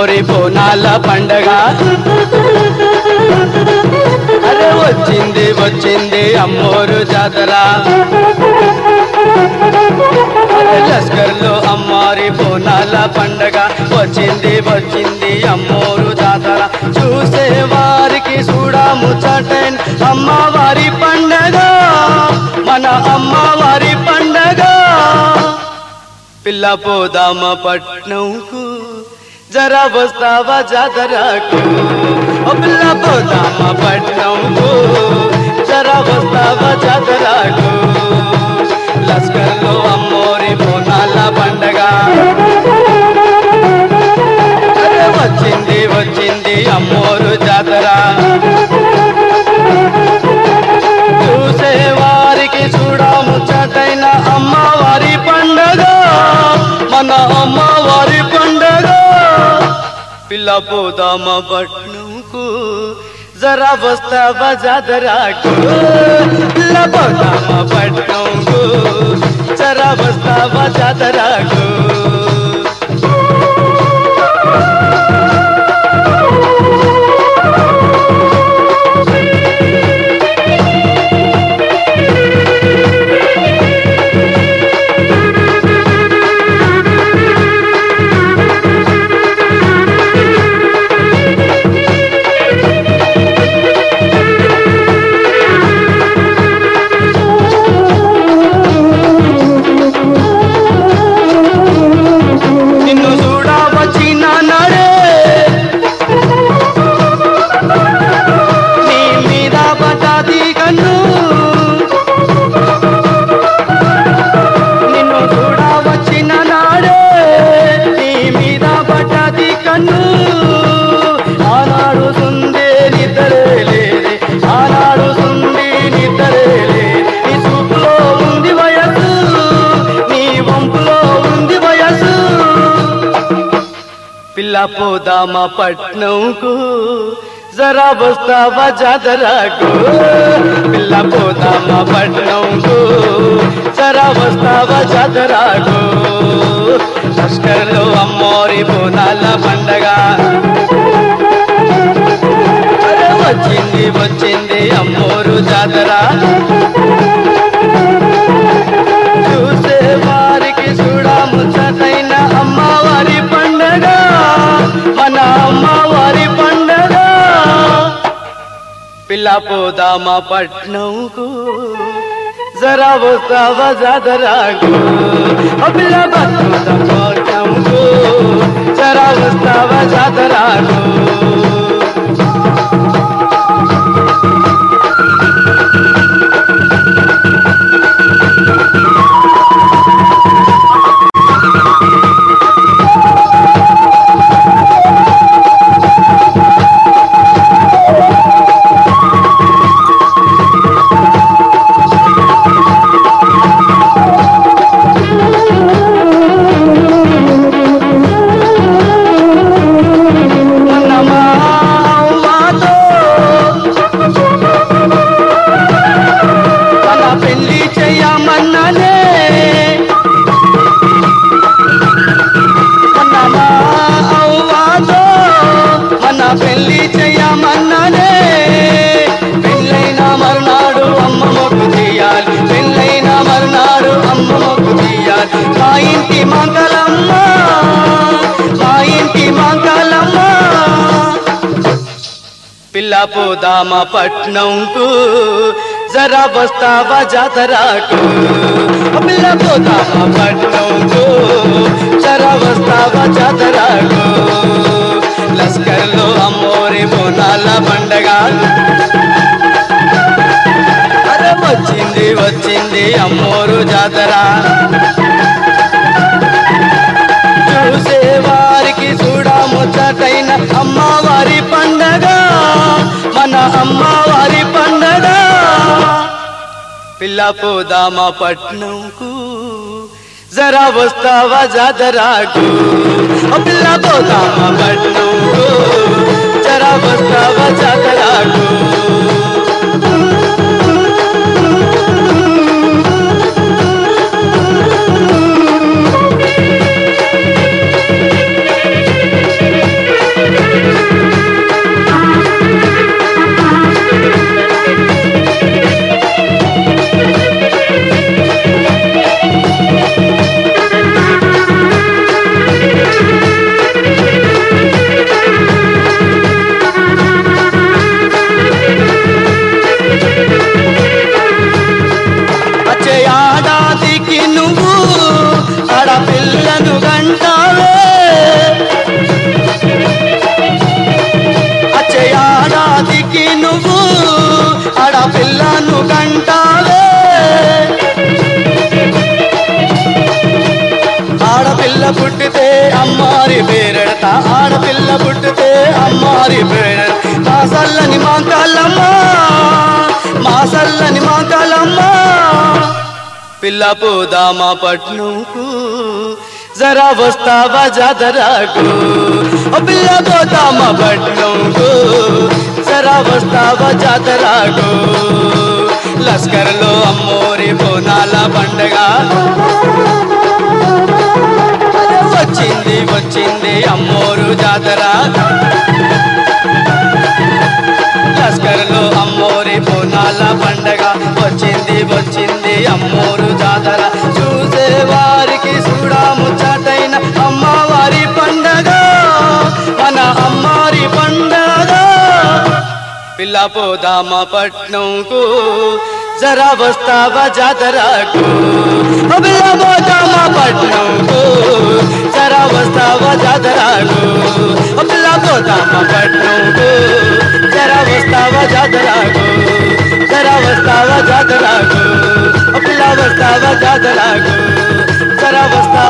అమ్మోరి బోనాల పండగ అరే వచ్చింది వచ్చింది అమ్మోరు జాతర అరే లస్కర్లో అమ్మారి బోనాల పండగ వచ్చింది వచ్చింది అమ్మోరు జాతర చూసే వారికి చూడము చటన్ అమ్మవారి పండగ మన అమ్మవారి పండగ పిల్ల పోదామ పట్నంకు జరా వస్తావా జాతరకు ఓ పిల్ల పోదామ పట్నంకు జరా వస్తావా జాతరకు లస్కర్లో అమ్మోరి బోనాల పండగ అరే వచ్చింది వచ్చింది అమ్మోరు జాతర చూసే వారికి చూడము చటైన అమ్మవారి పండగ మన అమ్మవారి పండగ పిల్ల పోదామ పట్నంకు జరా వస్తావా జాతరకు పిల్ల పోదామ పట్నంకు జరా వస్తావా జాతరకు నిన్ను చూడ వచ్చిన నడే నీ మీద పటాది కన్ను నిన్ను చూడ వచ్చిన నాడే నీ మీద పటాది కన్ను ఆనాడు సుందే నిద్రే లేదే ఆనాడు సుంది నిద్రే లేదే నీ చూపులో ఉంది వయసు నీ వంపులో ఉంది వయసు పిల్ల పోదామా పట్నంకు జరా వస్తావా జాతరకు పిల్ల పోదామా పట్నంకు జరా వస్తావా జాతరకు లష్కర్లో అమ్మోరి బోనాల పండగ అరే వచ్చింది వచ్చింది అమ్మోరు జాతర చూసే వారికి చూడము చటైన అమ్మవారి పండగ మన అమ్మవారి పండగ పిల్ల పోదామా పట్నంకు జరా వస్తావా జాతరకు ఓ పిల్ల పోదామా పట్నంకు జరా వస్తావా జాతరకు అన్నమా అవ్వాతో తన పెళ్లి చెయ్యమన్ననే అన్నమా అవ్వాతో మన పెళ్లి చెయ్యమన్ననే పెళ్ళైన మరునాడు అమ్మ మొక్కు తీయాలి పెళ్ళైన మరునాడు అమ్మ మొక్కు తీయాలి మా ఇంటి మంగళమ్మ మా ఇంటి మంగళమ్మ పిల్ల పోదామా పట్నంకు జరా వస్తావా జాతరకు ఓ పిల్ల పోదామా పట్నంకు జరా వస్తావా జాతరకు లస్కర్లో అమ్మోరి బోనాల పండగ అరే వచ్చింది వచ్చింది అమ్మోరు జాతర చూసే వారికి చూడముచ్చటైన అమ్మవారి పండగ మన అమ్మవారి పండగ పిల్ల పోదామా పట్నంకు జరా వస్తావా జాతరకు ఓ పిల్ల పోదామా పట్నంకు జరా వస్తావా జాతరకు అమ్మారి పేరెడతా ఆడపిల్ల పుట్టితే అమ్మారి పేరెడ మా సల్లని మా కళ్ళమ్మ మా సల్లని మా కళ్ళమ్మ పిల్ల పోదామా పట్నంకు జరా వస్తావా జాతరకు ఓ పిల్ల పోదామా పట్నంకు జరా వస్తావా జాతరకు లస్కర్లో అమ్మోరి బోనాల పండగ వచ్చింది వచ్చింది అమ్మోరు జాతర లస్కర్లో అమ్మోరి బోనాల పండగ వచ్చింది వచ్చింది అమ్మోరు జాతర చూసే వారికి చూడాము చాటైన అమ్మవారి పండగ మన అమ్మారి పండగ పిల్ల పోదామ పట్నంకు జరా వస్తావా జాతరకు ఓ పిల్ల పోదామ పట్నంకు జరా వస్తావా జాతరకు ఓ పిల్ల పోదామ పట్నంకు జరా వస్తావా జాతరకు జరా వస్తావా జాతరకు ఓ పిల్ల వస్తావా జాతరకు జరా వస్తావా